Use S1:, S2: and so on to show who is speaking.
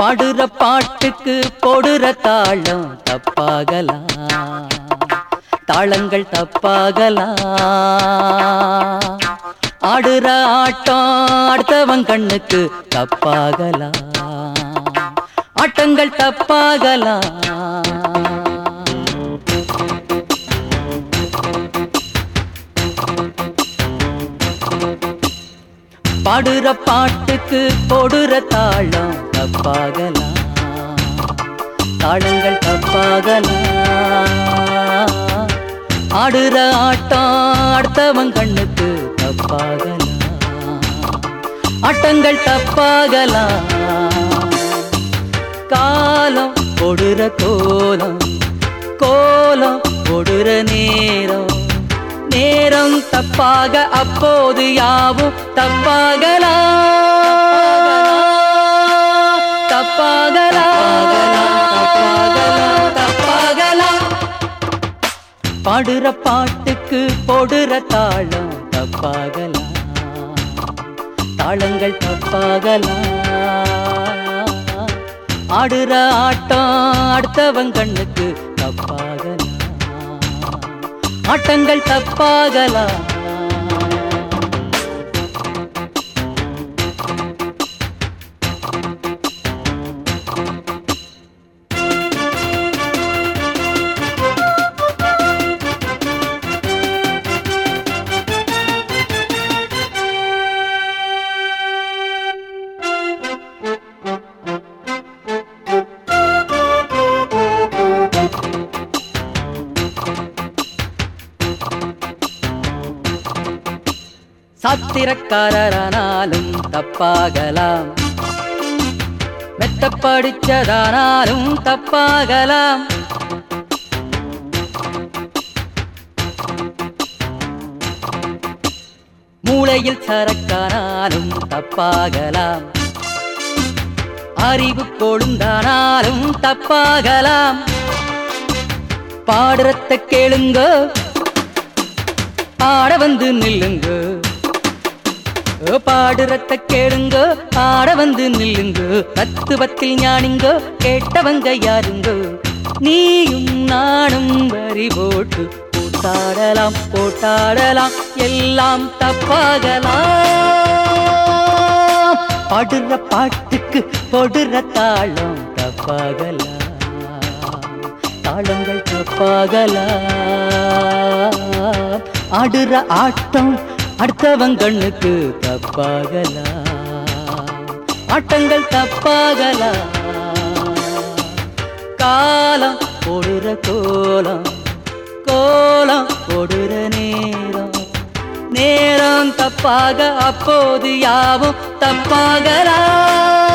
S1: பாடுற பாட்டுக்கு போடுற தாளம் தப்பாகலாம் தாளங்கள் தப்பாகலாம் ஆடுற ஆட்டம் அடுத்தவன் கண்ணுக்கு தப்பாகலாம் ஆட்டங்கள் தப்பாகலாம் பாடுற பாட்டுக்கு போடுற தாளம் தப்பாகலாம் தாளங்கள் தப்பாகலாம் ஆடுற ஆட்டம் அடுத்தவன் கண்ணுக்கு தப்பாகலாம் ஆட்டங்கள் தப்பாகலாம் காலம் கொடுற கோலம் கோலம் கொடுற நேரம் நேரம் தப்பாக அப்போது யாவும் தப்பாகலாம் தப்பாகலாம் தப்பாகலாம் தப்பாகலாம் பாடுற பாட்டுக்கு போடுற தாளம் தப்பாகலாம் தாளங்கள் தப்பாகலாம் ஆடுற ஆட்டம் அடுத்தவன் கண்ணுக்கு தப்பாகலாம் ஆட்டங்கள் தப்பாகலாம் சாத்திரக்காரரானாலும் தப்பாகலாம் மெத்த படிச்சதானாலும் தப்பாகலாம் மூளையில் சரக்கானாலும் தப்பாகலாம் அறிவு கொழுந்தானாலும் தப்பாகலாம் பாடுறத கேளுங்க ஆட வந்து நில்லுங்க ஓ, பாடுறத கேளுங்க ஆட வந்து நில்லுங்க தத்துவத்தில் ஞானிங்க கேட்டவங்க யாருங்க நீயும் நானும் வரி போட்டு போட்டாடலாம் போட்டாடலாம் எல்லாம் தப்பாகலாம் பாடுற பாட்டுக்கு போடுற தாளம் தப்பாகலாம் தாளங்கள் தப்பாகலாம் ஆடுற ஆட்டம் அடுத்தவன் கண்ணுக்கு தப்பாகலாம் ஆட்டங்கள் தப்பாகலாம் காலம் போடுற கோலம் கோலம் போடுற நேரம் நேரம் தப்பாக அப்போது யாவும் தப்பாகலாம்